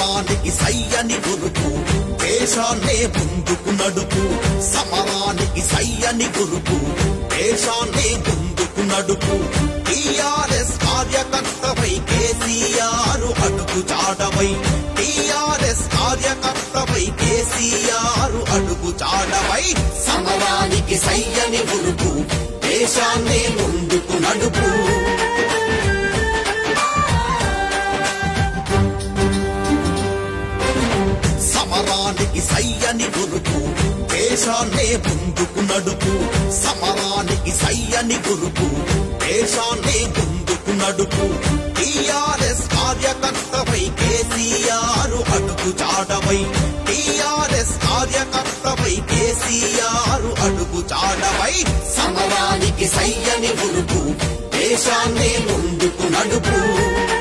సమరానికి సయ్యని గురుపు దేశాన్నే ముందుకు నడుపు సమరానికి సయ్యని గురుపు దేశాన్నే ముందుకు నడుపు టిఆర్ఎస్ కార్యకర్తపై కేసీఆర్ అడుగు చాడవై టిఆర్ఎస్ కార్యకర్తపై కేసీఆర్ అడుగు చాడవై సమరానికి సయ్యని గురుపు దేశాన్నే ముందుకు నడుపు సమరానికి సయ్యని గురుపు దేశాన్నే ముందుకు నడుపు సమరానికి సయ్యని గురుపు దేశాన్నే ముందుకు నడుపు టిఆర్ఎస్ కార్యకర్తపై కేసీఆర్ అడుగు చాడవై టిఆర్ఎస్ కార్యకర్తపై కేసీఆర్ అడుగు చాడవై సమరానికి సయ్యని గురుపు దేశాన్నే ముందుకు నడుపు